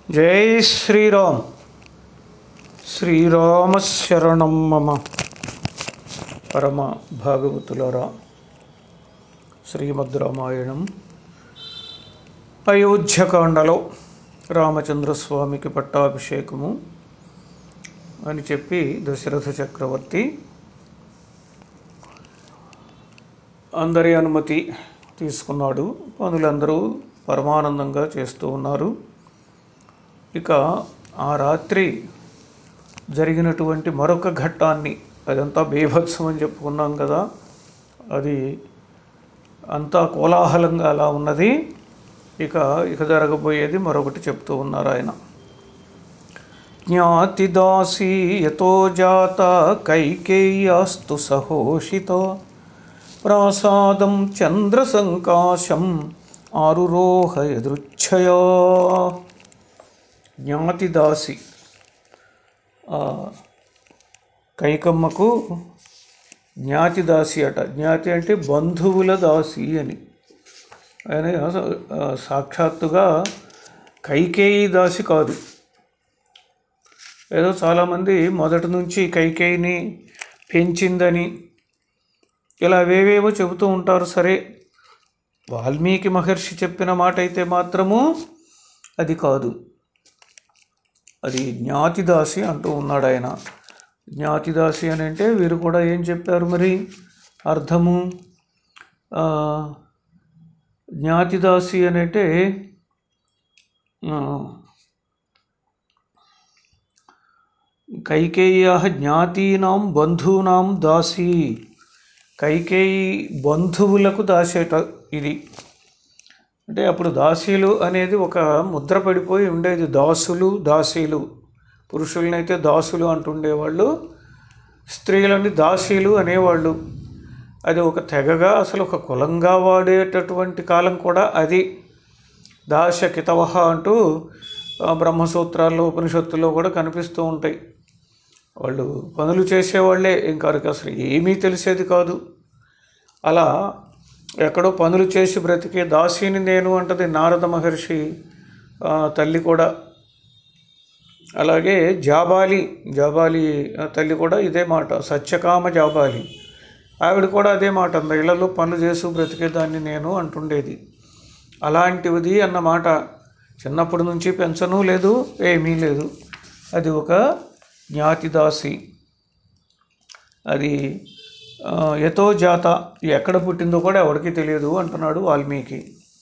జై శ్రీరామ్ శ్రీరామ శరణం మమ పరమ భాగవతులరా శ్రీమద్ రామాయణం అయోధ్యకాండలో రామచంద్రస్వామికి పట్టాభిషేకము అని చెప్పి దశరథ చక్రవర్తి అందరి అనుమతి తీసుకున్నాడు పనులందరూ పరమానందంగా చేస్తూ ఉన్నారు ఇక ఆ రాత్రి జరిగినటువంటి మరొక ఘట్టాన్ని అదంతా బీభత్సం అని చెప్పుకున్నాం కదా అది అంతా కోలాహలంగా అలా ఉన్నది ఇక ఇక జరగబోయేది మరొకటి చెప్తూ ఉన్నారు ఆయన జ్ఞాతిదాసీ యతో జాత కైకేయాస్తు సహోషిత ప్రాసాదం చంద్రసంకాశం ఆరురోహ యదృచ్ఛయా జ్ఞాతిదాసి ఆ, కైకమ్మకు జ్ఞాతిదాసి అట జ్ఞాతి అంటే బంధువుల దాసి అని ఆయన ఆ, సాక్షాత్తుగా కైకేయి దాసి కాదు ఏదో చాలామంది మొదటి నుంచి కైకేయిని పెంచిందని ఇలా అవేవేవో చెబుతూ ఉంటారు సరే వాల్మీకి మహర్షి చెప్పిన మాట అయితే మాత్రము అది కాదు అది జ్ఞాతిదాసి అంటూ ఉన్నాడు ఆయన జ్ఞాతిదాసి అని అంటే వీరు కూడా ఏం చెప్పారు మరి అర్థము ఆ, జ్ఞాతిదాసి అని అంటే ఆ, కైకేయ జ్ఞాతీనాం బంధూనాం దాసి కైకేయి బంధువులకు దాసేట ఇది అంటే అప్పుడు దాసీలు అనేది ఒక ముద్ర పడిపోయి ఉండేది దాసులు దాసీలు పురుషులనైతే దాసులు అంటుండేవాళ్ళు స్త్రీలని దాసీలు అనేవాళ్ళు అది ఒక తెగగా అసలు ఒక కులంగా వాడేటటువంటి కాలం కూడా అది దాశ కితవహ అంటూ ఆ, బ్రహ్మసూత్రాల్లో ఉపనిషత్తుల్లో కూడా కనిపిస్తూ ఉంటాయి వాళ్ళు పనులు చేసేవాళ్ళే ఇంకా వారికి అసలు ఏమీ తెలిసేది కాదు అలా ఎక్కడో పనులు చేసి బ్రతికే దాసిని నేను అంటది నారద మహర్షి ఆ, తల్లి కూడా అలాగే జాబాలి జాబాలి ఆ, తల్లి కూడా ఇదే మాట సత్యకామ జాబాలి ఆవిడ కూడా అదే మాట అంద ఇళ్లలో పనులు చేసి బ్రతికేదాన్ని నేను అంటుండేది అలాంటిది అన్నమాట చిన్నప్పటి నుంచి పెంచను లేదు ఏమీ లేదు అది ఒక జ్ఞాతిదాసి అది ఆ, ఎతో జాత ఎక్కడ పుట్టిందో కూడా ఎవరికి తెలియదు అంటున్నాడు వాల్మీకి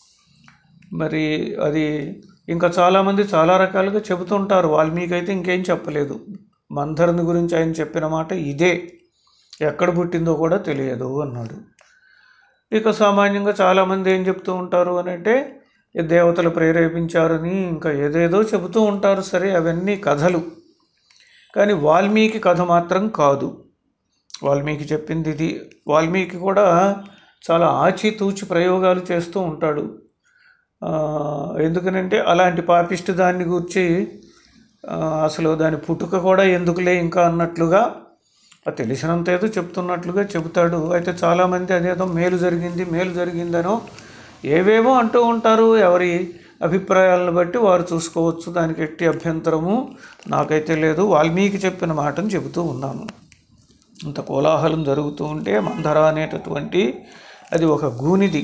మరి అది ఇంకా చాలామంది చాలా రకాలుగా చెబుతుంటారు వాల్మీకి అయితే ఇంకేం చెప్పలేదు మందరుని గురించి ఆయన చెప్పిన మాట ఇదే ఎక్కడ పుట్టిందో కూడా తెలియదు అన్నాడు ఇక సామాన్యంగా చాలామంది ఏం చెప్తూ ఉంటారు అని అంటే ఈ దేవతలు ప్రేరేపించారని ఇంకా ఏదేదో చెబుతూ ఉంటారు సరే అవన్నీ కథలు కానీ వాల్మీకి కథ మాత్రం కాదు వాల్మీకి చెప్పింది ఇది వాల్మీకి కూడా చాలా ఆచితూచి ప్రయోగాలు చేస్తూ ఉంటాడు ఆ, ఎందుకనంటే అలాంటి పాపిష్టి దాన్ని గురించి ఆ, అసలు దాని పుట్టుక కూడా ఎందుకులే ఇంకా అన్నట్లుగా ఆ తెలిసినంత ఏదో చెప్తున్నట్లుగా చెబుతాడు అయితే చాలామంది అదేదో మేలు జరిగింది మేలు జరిగిందనో ఏవేవో అంటూ ఉంటారు ఎవరి అభిప్రాయాలను బట్టి వారు చూసుకోవచ్చు దానికి ఎట్టి అభ్యంతరము నాకైతే లేదు వాల్మీకి చెప్పిన మాటను చెబుతూ ఉన్నాను ఇంత కోలాహలం జరుగుతూ ఉంటే మందర అనేటటువంటి అది ఒక గూనిది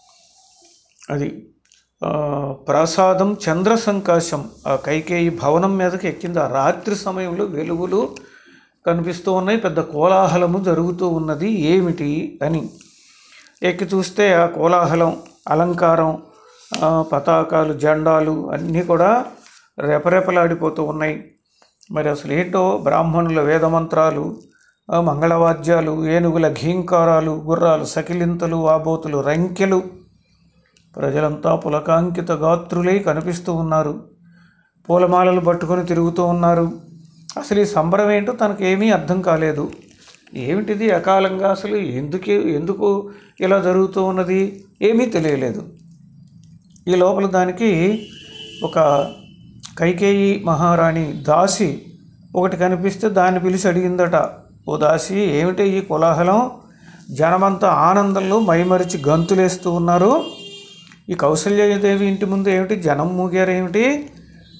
అది ఆ, ప్రాసాదం చంద్ర సంకాశం ఆ కైకేయి భవనం మీదకి ఎక్కింది ఆ రాత్రి సమయంలో వెలుగులు కనిపిస్తూ ఉన్నాయి పెద్ద కోలాహలము జరుగుతూ ఉన్నది ఏమిటి అని ఎక్కి చూస్తే ఆ కోలాహలం అలంకారం ఆ, పతాకాలు జెండాలు అన్నీ కూడా రెపరెపలాడిపోతూ ఉన్నాయి మరి అసలు ఏంటో బ్రాహ్మణుల వేదమంత్రాలు ఆ, మంగళవాద్యాలు ఏనుగుల ఘీంకారాలు గుర్రాలు సకిలింతలు ఆబోతులు రంకెలు ప్రజలంతా పులకాంకిత గాత్రులై కనిపిస్తూ ఉన్నారు పూలమాలలు పట్టుకొని తిరుగుతూ ఉన్నారు అసలు ఈ సంబరం ఏంటో తనకు ఏమీ అర్థం కాలేదు ఏమిటిది అకాలంగా అసలు ఎందుకు ఎందుకు ఇలా జరుగుతూ ఉన్నది ఏమీ తెలియలేదు ఈ లోపల దానికి ఒక కైకేయి మహారాణి దాసి ఒకటి కనిపిస్తే దాన్ని పిలిచి అడిగిందట ఓ దాసి ఏమిటి ఈ కోలాహలం జనమంతా ఆనందంలో మైమరిచి గంతులేస్తూ ఉన్నారు ఈ కౌసల్యదేవి ఇంటి ముందు ఏమిటి జనం మూగారు ఏమిటి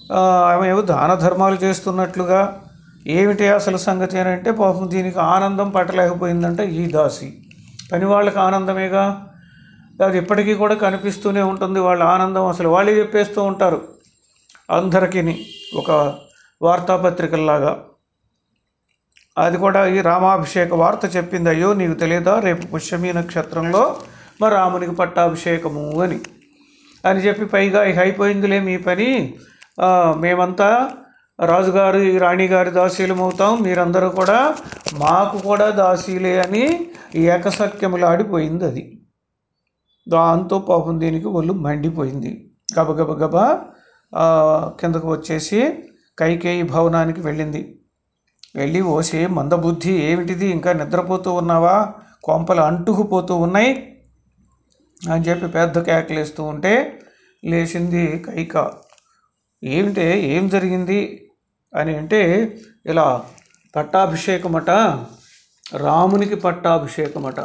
ఆ, ఆమె ఏవో దాన ధర్మాలు చేస్తున్నట్లుగా ఏమిటి అసలు సంగతి అని అంటే పాపం దీనికి ఆనందం పట్టలేకపోయిందంట ఈ దాసి పని వాళ్ళకి ఆనందమేగా అది ఇప్పటికీ కూడా కనిపిస్తూనే ఉంటుంది వాళ్ళ ఆనందం అసలు వాళ్ళే చెప్పేస్తూ ఉంటారు అందరికీ ఒక వార్తాపత్రికల్లాగా అది కూడా ఈ రామాభిషేక వార్త చెప్పింది అయ్యో నీకు తెలియదా రేపు పుష్యమి నక్షత్రంలో మా రామునికి పట్టాభిషేకము అని అని చెప్పి పైగా ఇక అయిపోయిందిలే మీ పని ఆ, మేమంతా రాజుగారు ఈ రాణిగారి దాసీలం అవుతాం మీరందరూ కూడా మాకు కూడా దాసీలే అని ఏకసత్యములాడిపోయింది అది దాంతో పాపం దీనికి ఒళ్ళు మండిపోయింది గబగబ గబ ఆ, కిందకు వచ్చేసి కైకేయి భవనానికి వెళ్ళింది వెళ్ళి ఓసే మందబుద్ధి ఏమిటిది ఇంకా నిద్రపోతూ ఉన్నావా కొంపలు అంటుకుపోతూ ఉన్నాయి అని చెప్పి పెద్ద కేకలేస్తూ ఉంటే లేచింది కైక ఏమిటే ఏం జరిగింది అని అంటే ఇలా పట్టాభిషేకమట రామునికి పట్టాభిషేకమట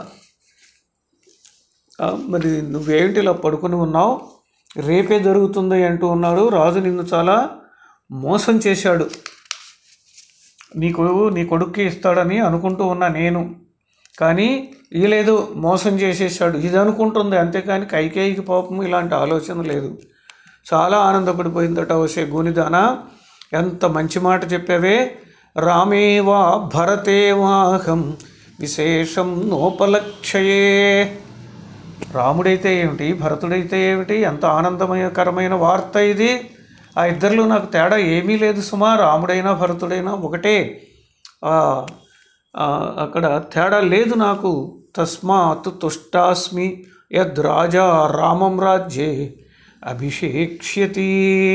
ఆ, మరి నువ్వేమిటి ఇలా పడుకుని ఉన్నావు రేపే జరుగుతుంది అంటూ ఉన్నాడు రాజు నిన్ను చాలా మోసం చేశాడు నీకు నీ కొడుక్కి ఇస్తాడని అనుకుంటూ ఉన్నా నేను కానీ ఇయలేదు మోసం చేసేసాడు ఇది అనుకుంటుంది అంతేకాని కైకేయికి పాపం ఇలాంటి ఆలోచన లేదు చాలా ఆనందపడిపోయిందట వసే గూనిదానా ఎంత మంచి మాట చెప్పావే రామేవా భరతేవాహం విశేషం నోపలక్షయే రాముడైతే ఏమిటి భరతుడైతే ఏమిటి ఎంత ఆనందమయకరమైన వార్త ఇది ఆ ఇద్దరిలో నాకు తేడా ఏమీ లేదు సుమా రాముడైనా భరతుడైనా ఒకటే ఆ, ఆ, అక్కడ తేడా లేదు నాకు తస్మాత్ తుష్టాస్మి యద్ రాజా రామం రాజ్యే అభిషేక్ష్యతి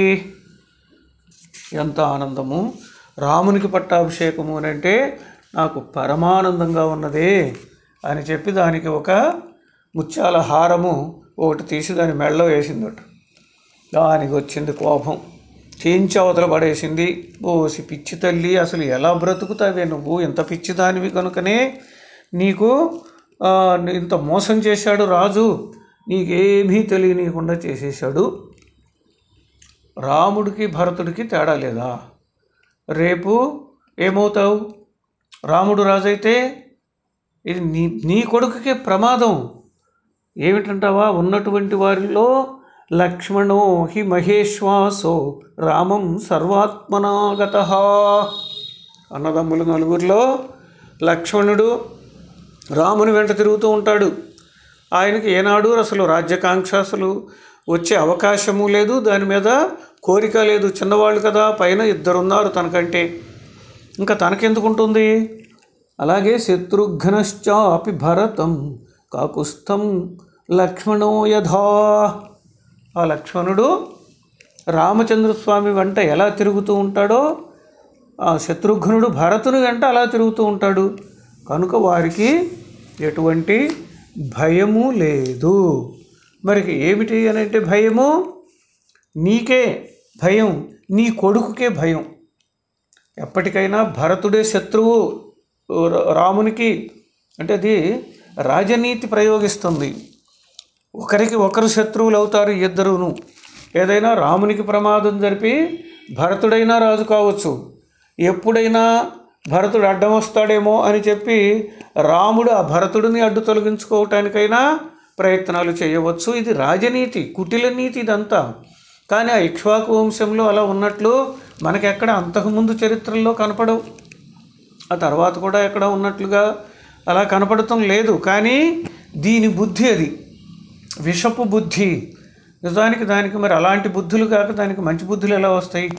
ఎంత ఆనందము రామునికి పట్టాభిషేకము అని అంటే నాకు పరమానందంగా ఉన్నదే అని చెప్పి దానికి ఒక ముత్యాల హారము ఒకటి తీసి దాని మెడలో వేసిందట దానికి వచ్చింది కోపం చేయించి అవతల పడేసింది ఓసి పిచ్చి తల్లి అసలు ఎలా బ్రతుకుతావే నువ్వు ఇంత పిచ్చి దానివి కనుకనే నీకు ఆ, ఇంత మోసం చేశాడు రాజు నీకేమీ తెలియనీయకుండా చేసేశాడు రాముడికి భరతుడికి తేడా లేదా రేపు ఏమవుతావు రాముడు రాజైతే ఇది నీ నీ కొడుకుకే ప్రమాదం ఏమిటంటావా ఉన్నటువంటి వారిలో లక్ష్మణో హి మహేశ్వాసో రామం సర్వాత్మనాగత అన్నదమ్ములు నలుగురిలో లక్ష్మణుడు రాముని వెంట తిరుగుతూ ఉంటాడు ఆయనకి ఏనాడు అసలు రాజ్యకాంక్ష అసలు వచ్చే అవకాశము లేదు దాని మీద కోరిక లేదు చిన్నవాళ్ళు కదా పైన ఇద్దరున్నారు తనకంటే ఇంకా తనకెందుకుంటుంది అలాగే శత్రుఘ్నశ్చాపి భరతం కాకుస్థం లక్ష్మణో యథా ఆ లక్ష్మణుడు రామచంద్రస్వామి వెంట ఎలా తిరుగుతూ ఉంటాడో ఆ శత్రుఘ్నుడు భరతుని వెంట అలా తిరుగుతూ ఉంటాడు కనుక వారికి ఎటువంటి భయము లేదు మరి ఏమిటి అని అంటే భయము నీకే భయం నీ కొడుకుకే భయం ఎప్పటికైనా భరతుడే శత్రువు ర- రామునికి అంటే అది రాజనీతి ప్రయోగిస్తుంది ఒకరికి ఒకరు శత్రువులు అవుతారు ఇద్దరును ఏదైనా రామునికి ప్రమాదం జరిపి భరతుడైనా రాజు కావచ్చు ఎప్పుడైనా భరతుడు అడ్డం వస్తాడేమో అని చెప్పి రాముడు ఆ భరతుడిని అడ్డు తొలగించుకోవటానికైనా ప్రయత్నాలు చేయవచ్చు ఇది రాజనీతి కుటిల నీతి ఇదంతా కానీ ఆ ఇక్ష్వాకు వంశంలో అలా ఉన్నట్లు మనకెక్కడ అంతకుముందు చరిత్రల్లో కనపడవు ఆ తర్వాత కూడా ఎక్కడ ఉన్నట్లుగా అలా కనపడటం లేదు కానీ దీని బుద్ధి అది విషపు బుద్ధి నిజానికి దానికి మరి అలాంటి బుద్ధులు కాక దానికి మంచి బుద్ధులు ఎలా వస్తాయి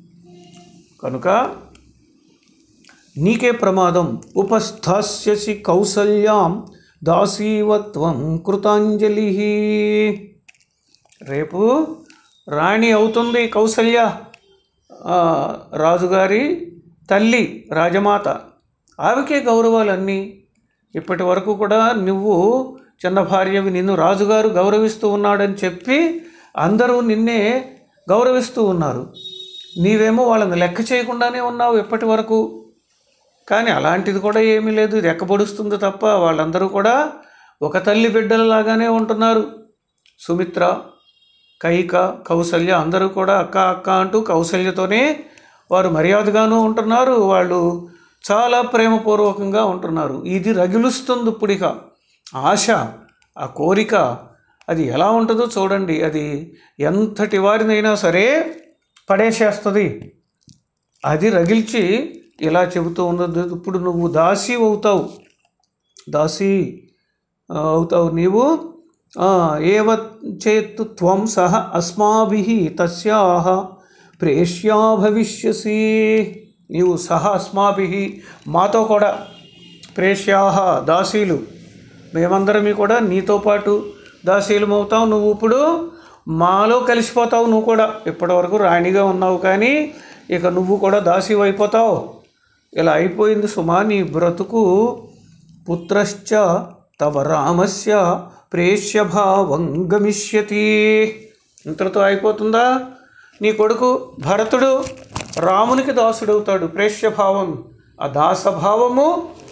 కనుక నీకే ప్రమాదం ఉపస్థాస్యసి కౌసల్యాం దాసీవత్వం కృతాంజలి రేపు రాణి అవుతుంది కౌసల్య ఆ, రాజుగారి తల్లి రాజమాత ఆమెకే గౌరవాలన్నీ ఇప్పటి వరకు కూడా నువ్వు చిన్న భార్యవి నిన్ను రాజుగారు గౌరవిస్తూ ఉన్నాడని చెప్పి అందరూ నిన్నే గౌరవిస్తూ ఉన్నారు నీవేమో వాళ్ళని లెక్క చేయకుండానే ఉన్నావు ఇప్పటి వరకు కానీ అలాంటిది కూడా ఏమీ లేదు రెక్కబొడుస్తుంది తప్ప వాళ్ళందరూ కూడా ఒక తల్లి బిడ్డలలాగానే ఉంటున్నారు సుమిత్ర కైక కౌసల్య అందరూ కూడా అక్క అక్క అంటూ కౌసల్యతోనే వారు మర్యాదగాను ఉంటున్నారు వాళ్ళు చాలా ప్రేమపూర్వకంగా ఉంటున్నారు ఇది రగిలుస్తుంది ఇప్పుడిక ఆశ ఆ కోరిక అది ఎలా ఉంటుందో చూడండి అది ఎంతటి వారినైనా సరే పడేసేస్తుంది అది రగిల్చి ఇలా చెబుతూ ఉన్నది ఇప్పుడు నువ్వు దాసి అవుతావు దాసి ఆ, అవుతావు నీవు ఆ, ఏవ చేత్ త్వం సహ అస్మాభి తస్యాహ ప్రేష్యా భవిష్యసి నీవు సహ అస్మాభి మాతో కూడా ప్రేష్యాహ దాసీలు మేమందరమీ కూడా నీతో పాటు దాసీలం అవుతావు నువ్వు ఇప్పుడు మాలో కలిసిపోతావు నువ్వు కూడా ఇప్పటివరకు రాణిగా ఉన్నావు కానీ ఇక నువ్వు కూడా దాసీవి అయిపోతావు ఇలా అయిపోయింది సుమా నీ బ్రతుకు పుత్రశ్చ తవ రామస్య ప్రేష్యభావం గమిష్యతి ఇంతటితో అయిపోతుందా నీ కొడుకు భరతుడు రామునికి దాసుడవుతాడు ప్రేష్యభావం ఆ దాసభావము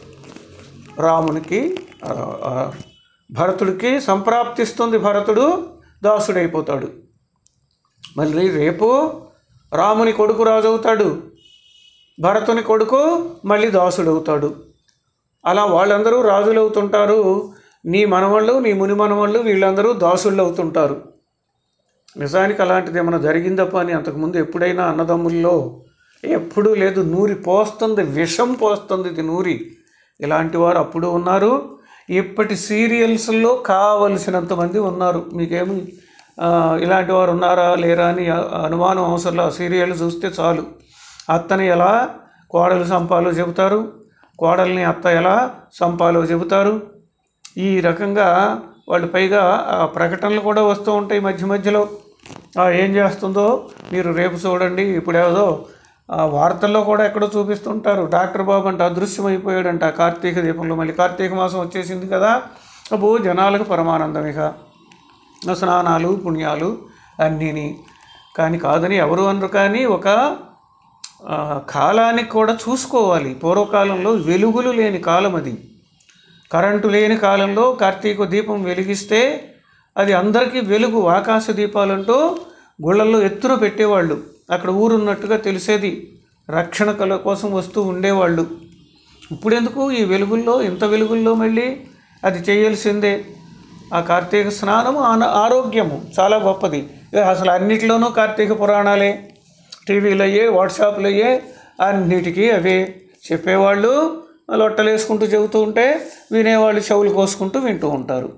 రామునికి ఆ, ఆ, భరతుడికి సంప్రాప్తిస్తుంది భరతుడు దాసుడైపోతాడు మళ్ళీ రేపు రాముని కొడుకు రాజు అవుతాడు భరతుని కొడుకు మళ్ళీ దాసుడవుతాడు అలా వాళ్ళందరూ రాజులు అవుతుంటారు నీ మనవాళ్ళు నీ ముని మనవాళ్ళు వీళ్ళందరూ దాసుళ్ళు అవుతుంటారు నిజానికి అలాంటిది ఏమైనా జరిగిందప్ప అని అంతకుముందు ఎప్పుడైనా అన్నదమ్ముల్లో ఎప్పుడూ లేదు నూరి పోస్తుంది విషం పోస్తుంది ఇది నూరి ఇలాంటి వారు అప్పుడు ఉన్నారు ఇప్పటి సీరియల్స్లో కావలసినంత మంది ఉన్నారు మీకేమి ఆ, ఇలాంటి వారు ఉన్నారా లేరా అని అ- అనుమానం అవసరం ఆ సీరియల్ చూస్తే చాలు అత్తని ఎలా కోడలు సంపాలో చెబుతారు కోడల్ని అత్త ఎలా సంపాలో చెబుతారు ఈ రకంగా వాళ్ళు పైగా ఆ ప్రకటనలు కూడా వస్తూ ఉంటాయి మధ్య మధ్యలో ఆ, ఏం చేస్తుందో మీరు రేపు చూడండి ఇప్పుడు ఏదో ఆ వార్తల్లో కూడా ఎక్కడో చూపిస్తుంటారు డాక్టర్ బాబు అంటే అదృశ్యమైపోయాడంట ఆ కార్తీక దీపంలో మళ్ళీ కార్తీక మాసం వచ్చేసింది కదా అప్పుడు జనాలకు పరమానందం ఇక స్నానాలు పుణ్యాలు అన్నీని కానీ కాదని ఎవరు అనరు కానీ ఒక ఆ, కాలానికి కూడా చూసుకోవాలి పూర్వకాలంలో వెలుగులు లేని కాలం అది కరెంటు లేని కాలంలో కార్తీక దీపం వెలిగిస్తే అది అందరికీ వెలుగు ఆకాశ దీపాలంటూ గుళ్ళల్లో ఎత్తున పెట్టేవాళ్ళు అక్కడ ఊరున్నట్టుగా తెలిసేది రక్షణ కల కోసం వస్తూ ఉండేవాళ్ళు ఇప్పుడెందుకు ఈ వెలుగుల్లో ఇంత వెలుగుల్లో మళ్ళీ అది చేయాల్సిందే ఆ కార్తీక స్నానము ఆన- ఆరోగ్యము చాలా గొప్పది ఇక అసలు అన్నిటిలోనూ కార్తీక పురాణాలే టీవీలు అయ్యే వాట్సాప్లు అయ్యే అన్నిటికీ అవే చెప్పేవాళ్ళు లొట్టలు వేసుకుంటూ చెబుతూ ఉంటే వినేవాళ్ళు చెవులు కోసుకుంటూ వింటూ ఉంటారు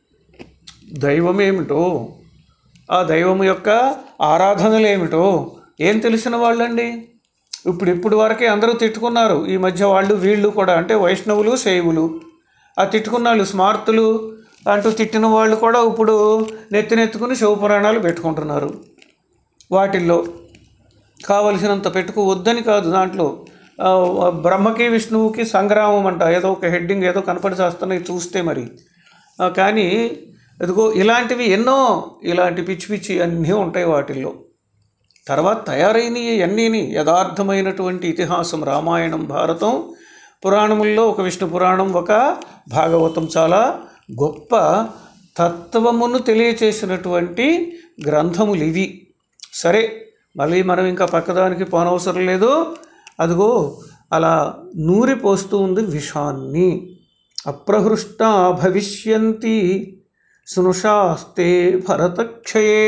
దైవం ఏమిటో ఆ దైవం యొక్క ఆరాధనలు ఏమిటో ఏం తెలిసిన వాళ్ళండి ఇప్పుడు ఇప్పుడు వరకే అందరూ తిట్టుకున్నారు ఈ మధ్య వాళ్ళు వీళ్ళు కూడా అంటే వైష్ణవులు శైవులు ఆ తిట్టుకున్న వాళ్ళు స్మార్తులు అంటూ తిట్టిన వాళ్ళు కూడా ఇప్పుడు నెత్తినెత్తుకుని శివపురాణాలు పెట్టుకుంటున్నారు వాటిల్లో కావలసినంత పెట్టుకోవద్దని కాదు దాంట్లో ఆ, బ్రహ్మకి విష్ణువుకి సంగ్రామం అంట ఏదో ఒక హెడ్డింగ్ ఏదో కనపడి చేస్తున్నాయి చూస్తే మరి ఆ, కానీ ఇదిగో ఇలాంటివి ఎన్నో ఇలాంటి పిచ్చి పిచ్చి అన్నీ ఉంటాయి వాటిల్లో తర్వాత తయారైనవి అన్నీని యథార్థమైనటువంటి ఇతిహాసం రామాయణం భారతం పురాణముల్లో ఒక విష్ణు పురాణం ఒక భాగవతం చాలా గొప్ప తత్వమును తెలియచేసినటువంటి గ్రంథములు ఇవి సరే మళ్ళీ మనం ఇంకా పక్కదానికి పోనవసరం లేదు అదిగో అలా నూరి పోస్తూ ఉంది విషాన్ని అప్రహృష్ట భవిష్యంతి స్నుషాస్తే భరతక్షయే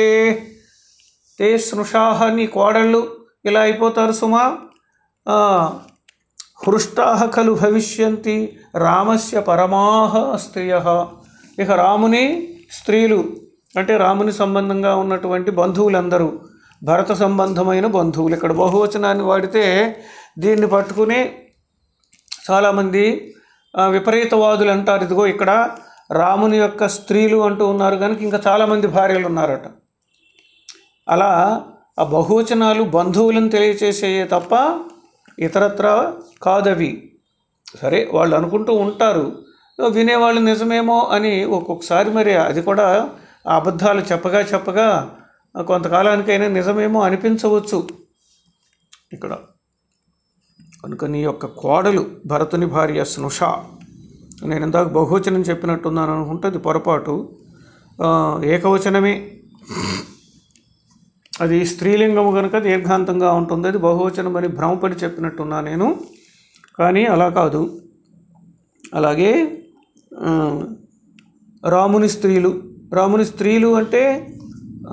తే స్నుషాహ నీ కోడళ్ళు ఇలా అయిపోతారు సుమా ఆ, హృష్టాహ ఖలు భవిష్యంతి రామస్య పరమాహ స్త్రియ ఇక రాముని స్త్రీలు అంటే రాముని సంబంధంగా ఉన్నటువంటి బంధువులందరూ భరత సంబంధమైన బంధువులు ఇక్కడ బహువచనాన్ని వాడితే దీన్ని పట్టుకుని చాలామంది ఆ, విపరీతవాదులు అంటారు ఇదిగో ఇక్కడ రాముని యొక్క స్త్రీలు అంటూ ఉన్నారు కనుక ఇంకా చాలామంది భార్యలు ఉన్నారట అలా ఆ బహువచనాలు బంధువులను తెలియచేసేయే తప్ప ఇతరత్ర కాదవి సరే వాళ్ళు అనుకుంటూ ఉంటారు వినేవాళ్ళు నిజమేమో అని ఒక్కొక్కసారి మరి అది కూడా ఆ అబద్ధాలు చెప్పగా చెప్పగా కొంతకాలానికైనా నిజమేమో అనిపించవచ్చు ఇక్కడ కనుక నీ యొక్క కోడలు భరతుని భార్య స్నుష నేను ఇందాక బహువచనం చెప్పినట్టున్నాను అనుకుంటే అది పొరపాటు ఆ, ఏకవచనమే అది స్త్రీలింగము కనుక దీర్ఘాంతంగా ఉంటుంది అది బహువచనం అని భ్రమపడి చెప్పినట్టున్నా నేను కానీ అలా కాదు అలాగే ఆ, రాముని స్త్రీలు రాముని స్త్రీలు అంటే ఆ,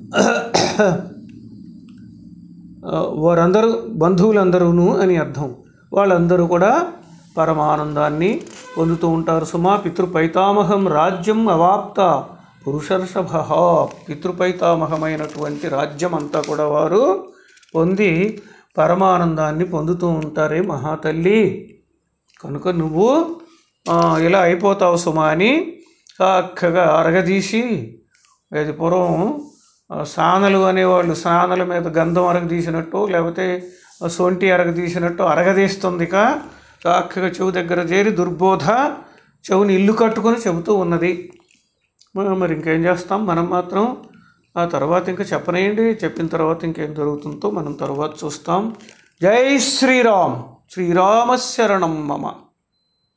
ఆ, వారందరూ బంధువులందరూను అని అర్థం వాళ్ళందరూ కూడా పరమానందాన్ని పొందుతూ ఉంటారు సుమా పితృపైతామహం రాజ్యం అవాప్త పురుషర్షభ పితృపైతామహమైనటువంటి రాజ్యం అంతా కూడా వారు పొంది పరమానందాన్ని పొందుతూ ఉంటారే మహాతల్లి కనుక నువ్వు ఆ, ఇలా అయిపోతావు సుమా అని చక్కగా అరగదీసి అది పూర్వం ఆ, సానలు అనేవాళ్ళు సానల మీద గంధం అరగదీసినట్టు లేకపోతే ఆ సొంటి అరగదీసినట్టు అరగదీస్తుంది ఇక చక్కగా చెవు దగ్గర చేరి దుర్బోధ చెవుని ఇల్లు కట్టుకొని చెబుతూ ఉన్నది మ- మరి ఇంకేం చేస్తాం మనం మాత్రం ఆ తర్వాత ఇంకా చెప్పనేయండి చెప్పిన తర్వాత ఇంకేం జరుగుతుందో మనం తర్వాత చూస్తాం జై శ్రీరామ్ శ్రీరామ శరణం మమ